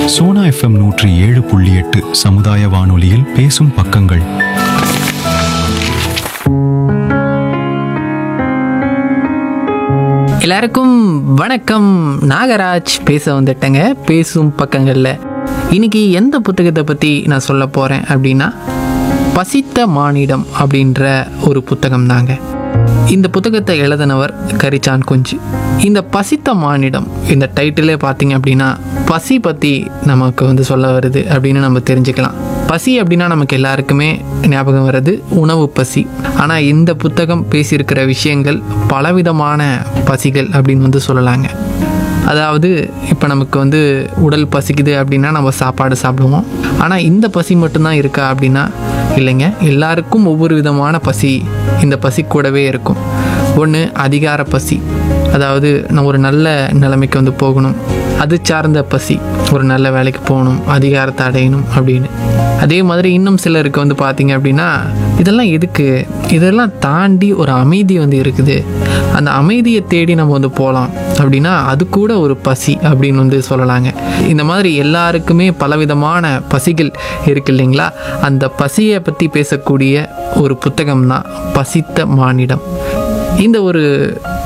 Sona FM நூற்றி ஏழு புள்ளி எட்டு சமுதாய வானொலியில் பேசும் பக்கங்கள் எல்லாருக்கும் வணக்கம் நாகராஜ் பேச வந்துட்டேங்க பேசும் பக்கங்களில் இன்னைக்கு எந்த புத்தகத்தை பற்றி நான் சொல்ல போகிறேன் அப்படின்னா பசித்த மானிடம் அப்படின்ற ஒரு புத்தகம் தாங்க இந்த புத்தகத்தை எழுதினவர் கரிச்சான் குஞ்சு இந்த பசித்த மானிடம் இந்த டைட்டிலே பார்த்தீங்க அப்படின்னா பசி பற்றி நமக்கு வந்து சொல்ல வருது அப்படின்னு நம்ம தெரிஞ்சுக்கலாம் பசி அப்படின்னா நமக்கு எல்லாருக்குமே ஞாபகம் வர்றது உணவு பசி ஆனால் இந்த புத்தகம் பேசியிருக்கிற விஷயங்கள் பலவிதமான பசிகள் அப்படின்னு வந்து சொல்லலாங்க அதாவது இப்போ நமக்கு வந்து உடல் பசிக்குது அப்படின்னா நம்ம சாப்பாடு சாப்பிடுவோம் ஆனால் இந்த பசி மட்டும்தான் இருக்கா அப்படின்னா இல்லைங்க எல்லாருக்கும் ஒவ்வொரு விதமான பசி இந்த பசி கூடவே இருக்கும் ஒன்று அதிகார பசி அதாவது நான் ஒரு நல்ல நிலைமைக்கு வந்து போகணும் அது சார்ந்த பசி ஒரு நல்ல வேலைக்கு போகணும் அதிகாரத்தை அடையணும் அப்படின்னு அதே மாதிரி இன்னும் சிலருக்கு வந்து பார்த்தீங்க அப்படின்னா இதெல்லாம் எதுக்கு இதெல்லாம் தாண்டி ஒரு அமைதி வந்து இருக்குது அந்த அமைதியை தேடி நம்ம வந்து போகலாம் அப்படின்னா அது கூட ஒரு பசி அப்படின்னு வந்து சொல்லலாங்க இந்த மாதிரி எல்லாருக்குமே பலவிதமான பசிகள் இருக்கு இல்லைங்களா அந்த பசியை பற்றி பேசக்கூடிய ஒரு புத்தகம் தான் பசித்த மானிடம் இந்த ஒரு